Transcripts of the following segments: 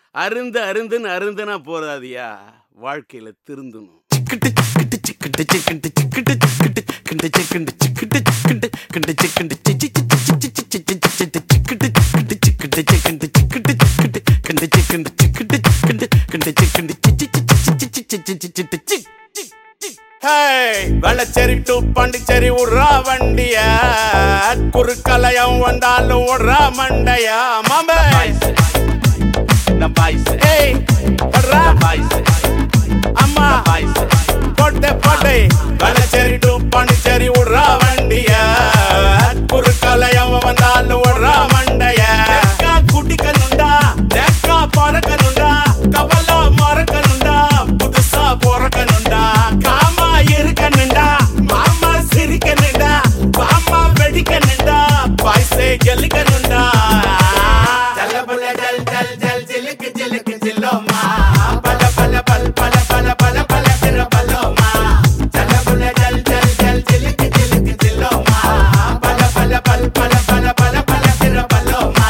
அருந்து அருந்துன்னு அருந்துனா போதாதியா வாழ்க்கையில திருந்தணும் வெள்ளச்சேரி டு பாண்டிச்சேரி விட்றா வண்டிய குறுக்கலையம் வந்தாலும் விட்றா மண்டையா மாமே Na bajse, ஏய் விட்றா na bajse, அம்மா na bajse. போட்டு போட்டு வெள்ளச்சேரி டு பாண்டிச்சேரி விட்றா வண்டிய குறுக்கலையம் வந்தாலும் விட்றா மண்டைய தேக்கா குடிக்கணுண்டா தேக்கா பறக்கணுண்டா கவலை மறக்கணுண்டா புதுசா பிறக்கணுண்டா காமா இருக்கணுண்டா மாமா சிரிக்கணுண்டா மாமா வெடிக்கணுண்டா பாய்ஸே கெலிக்கணுண்டா ஜல்ல பல ஜல் ஜல் ஜல் ஜிலுக்கு ஜிலுக்கு ஜில்லோமா பல பல பல் பல பல பல பல பிற பலோமா ஜல்ல பல ஜல் ஜல் ஜல் ஜிலுக்கு ஜிலுக்கு ஜில்லோமா பல பல பல் பல பல பல பல பிற பலோமா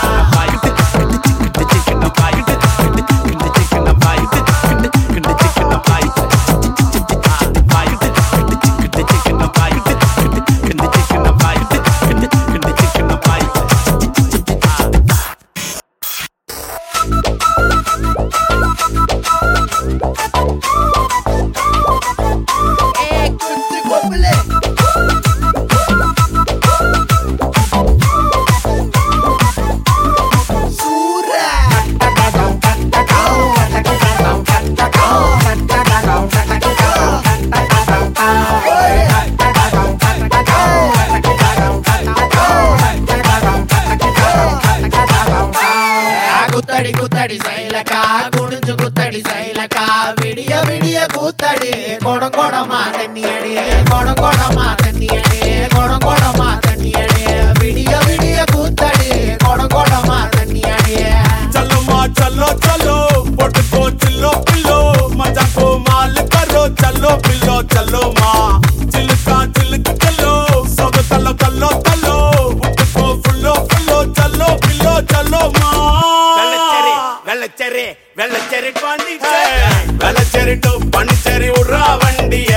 குத்தடி குத்தடி சைலக்கா குடிஞ்சு குத்தடி சைலக்கா விடிய விடிய கூத்தடி கொடம் கொடமா தண்ணி அடி கொடம் கொடமா தண்ணி அடி கொடம் கொடமா தண்ணி அடி விடிய விடிய கூத்தடி கொடம் கொடமா தண்ணி அடி चलो माँ चलो चलो पोट को चिल्लो पिल्लो मजा को माल करो चलो पिल्लो चलो माँ चिल्का चिल्क चलो सब तलो तलो तलो उठ को फुल्लो फुल्लो चलो पिल्लो चलो माँ வெள்ளச்சேரி வெள்ளச்சேரி வெள்ளச்சேரி பாண்டிச்சேரி வெள்ளச்சேரி டு பாண்டிச்சேரி விட்றா வண்டிய